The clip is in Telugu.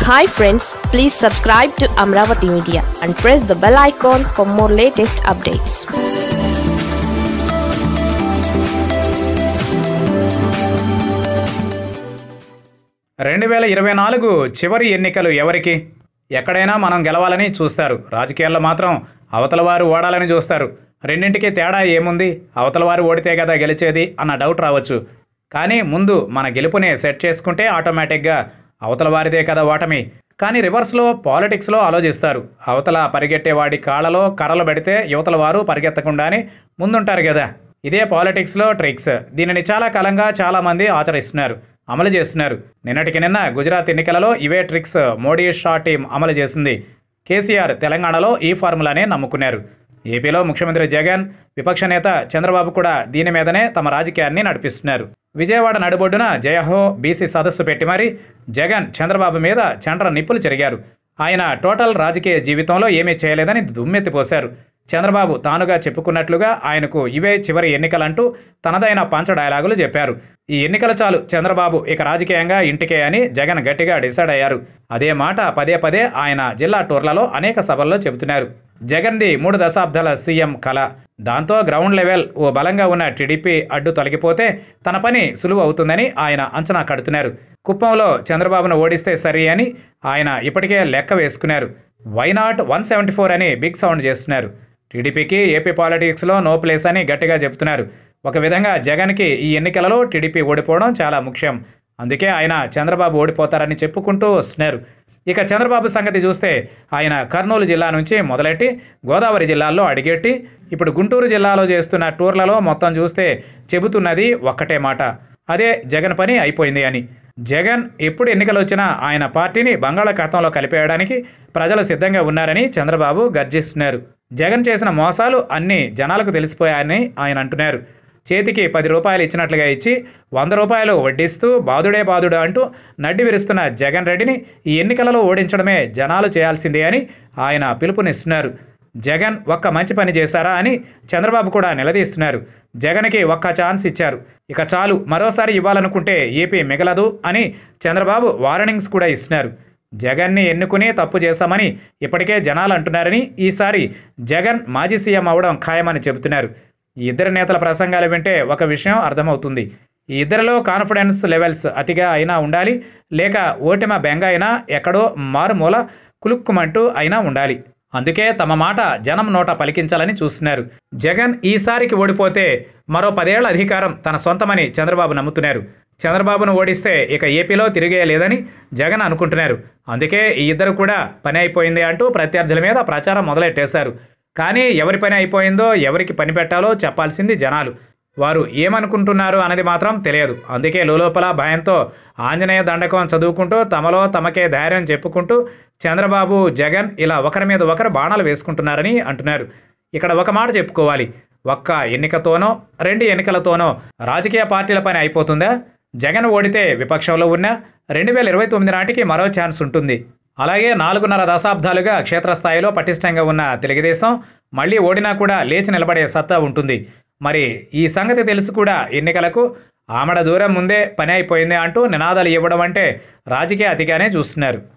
hi friends please subscribe to Amaravati media and press the bell icon for more latest updates రెండు వేల ఇరవై నాలుగు చివరి ఎన్నికలు ఎవరికి ఎక్కడైనా మనం గెలవాలని చూస్తారు రాజకీయాల్లో మాత్రం అవతల వారు ఓడాలని చూస్తారు రెండింటికి తేడా ఏముంది అవతల వారు ఓడితే కదా గెలిచేది అన్న డౌట్ రావచ్చు కానీ ముందు మన గెలుపుని సెట్ చేసుకుంటే ఆటోమేటిక్గా అవతల వారిదే కదా ఓటమి కానీ రివర్స్లో పాలిటిక్స్లో ఆలోచిస్తారు అవతల పరిగెట్టేవాడి కాళ్ళలో కర్రలు పెడితే యువతల వారు పరిగెత్తకుండానే ముందుంటారు కదా ఇదే పాలిటిక్స్లో ట్రిక్స్ దీనిని చాలా కాలంగా చాలామంది ఆచరిస్తున్నారు అమలు చేస్తున్నారు నిన్నటికి నిన్న గుజరాత్ ఎన్నికలలో ఇవే ట్రిక్స్ మోడీ షా టీం అమలు చేసింది కేసీఆర్ తెలంగాణలో ఈ ఫార్ములానే నమ్ముకున్నారు ఏపీలో ముఖ్యమంత్రి జగన్ విపక్ష నేత చంద్రబాబు కూడా దీని మీదనే తమ రాజకీయాన్ని నడిపిస్తున్నారు విజయవాడ నడిబొడ్డున జయహో బీసీ సదస్సు పెట్టి మరి జగన్ చంద్రబాబు మీద చండ్ర నిప్పులు చెరిగారు ఆయన టోటల్ రాజకీయ జీవితంలో ఏమీ చేయలేదని దుమ్మెత్తిపోశారు చంద్రబాబు తానుగా చెప్పుకున్నట్లుగా ఆయనకు ఇవే చివరి ఎన్నికలంటూ తనదైన పంచ డైలాగులు చెప్పారు ఈ ఎన్నికలు చాలు చంద్రబాబు ఇక రాజకీయంగా ఇంటికే అని జగన్ గట్టిగా డిసైడ్ అయ్యారు అదే మాట పదే పదే ఆయన జిల్లా టూర్లలో అనేక సభల్లో చెబుతున్నారు జగన్ది మూడు దశాబ్దాల సీఎం కళ దాంతో గ్రౌండ్ లెవెల్ ఓ బలంగా ఉన్న టీడీపీ అడ్డు తొలగిపోతే తన పని సులువు అవుతుందని ఆయన అంచనా కడుతున్నారు కుప్పంలో చంద్రబాబును ఓడిస్తే సరి అని ఆయన ఇప్పటికే లెక్క వేసుకున్నారు వైనాట్ వన్ సెవెంటీ ఫోర్ అని బిగ్ సౌండ్ చేస్తున్నారు టీడీపీకి ఏపీ పాలిటిక్స్లో నో ప్లేస్ అని గట్టిగా చెబుతున్నారు ఒక విధంగా జగన్కి ఈ ఎన్నికలలో టీడీపీ ఓడిపోవడం చాలా ముఖ్యం అందుకే ఆయన చంద్రబాబు ఓడిపోతారని చెప్పుకుంటూ వస్తున్నారు ఇక చంద్రబాబు సంగతి చూస్తే ఆయన కర్నూలు జిల్లా నుంచి మొదలెట్టి గోదావరి జిల్లాల్లో అడిగెట్టి ఇప్పుడు గుంటూరు జిల్లాలో చేస్తున్న టూర్లలో మొత్తం చూస్తే చెబుతున్నది ఒక్కటే మాట అదే జగన్ పని అయిపోయింది అని జగన్ ఎప్పుడు ఎన్నికలు వచ్చినా ఆయన పార్టీని బంగాళాఖాతంలో కలిపేయడానికి ప్రజలు సిద్ధంగా ఉన్నారని చంద్రబాబు గర్జిస్తున్నారు జగన్ చేసిన మోసాలు అన్నీ జనాలకు తెలిసిపోయాయని ఆయన అంటున్నారు చేతికి పది రూపాయలు ఇచ్చినట్లుగా ఇచ్చి వంద రూపాయలు వడ్డిస్తూ బాదుడే బాదుడు అంటూ నడ్డి విరుస్తున్న జగన్ రెడ్డిని ఈ ఎన్నికలలో ఓడించడమే జనాలు చేయాల్సిందే అని ఆయన పిలుపునిస్తున్నారు జగన్ ఒక్క మంచి పని చేశారా అని చంద్రబాబు కూడా నిలదీస్తున్నారు జగన్కి ఒక్క ఛాన్స్ ఇచ్చారు ఇక చాలు మరోసారి ఇవ్వాలనుకుంటే ఏపీ మిగలదు అని చంద్రబాబు వార్నింగ్స్ కూడా ఇస్తున్నారు జగన్ని ఎన్నుకుని తప్పు చేశామని ఇప్పటికే జనాలు అంటున్నారని ఈసారి జగన్ మాజీ సీఎం అవడం ఖాయమని చెబుతున్నారు ఈ ఇద్దరు నేతల ప్రసంగాలు వింటే ఒక విషయం అర్థమవుతుంది ఈ ఇద్దరిలో కాన్ఫిడెన్స్ లెవెల్స్ అతిగా అయినా ఉండాలి లేక ఓటమ బెంగ అయినా ఎక్కడో మారుమూల కులుక్కుమంటూ అయినా ఉండాలి అందుకే తమ మాట జనం నోట పలికించాలని చూస్తున్నారు జగన్ ఈసారికి ఓడిపోతే మరో పదేళ్ల అధికారం తన సొంతమని చంద్రబాబు నమ్ముతున్నారు చంద్రబాబును ఓడిస్తే ఇక ఏపీలో తిరిగే లేదని జగన్ అనుకుంటున్నారు అందుకే ఈ ఇద్దరు కూడా పని అయిపోయింది అంటూ ప్రత్యర్థుల మీద ప్రచారం మొదలెట్టేశారు కానీ ఎవరి పని అయిపోయిందో ఎవరికి పని పెట్టాలో చెప్పాల్సింది జనాలు వారు ఏమనుకుంటున్నారు అన్నది మాత్రం తెలియదు అందుకే లోపల భయంతో ఆంజనేయ దండకం చదువుకుంటూ తమలో తమకే ధైర్యం చెప్పుకుంటూ చంద్రబాబు జగన్ ఇలా ఒకరి మీద ఒకరు బాణాలు వేసుకుంటున్నారని అంటున్నారు ఇక్కడ ఒక మాట చెప్పుకోవాలి ఒక్క ఎన్నికతోనో రెండు ఎన్నికలతోనో రాజకీయ పార్టీల పని అయిపోతుందా జగన్ ఓడితే విపక్షంలో ఉన్న రెండు వేల ఇరవై తొమ్మిది నాటికి మరో ఛాన్స్ ఉంటుంది అలాగే నాలుగున్నర దశాబ్దాలుగా క్షేత్రస్థాయిలో పటిష్టంగా ఉన్న తెలుగుదేశం మళ్ళీ ఓడినా కూడా లేచి నిలబడే సత్తా ఉంటుంది మరి ఈ సంగతి తెలుసు కూడా ఎన్నికలకు ఆమడ దూరం ముందే పని అయిపోయింది అంటూ నినాదాలు ఇవ్వడం అంటే రాజకీయ అతిగానే చూస్తున్నారు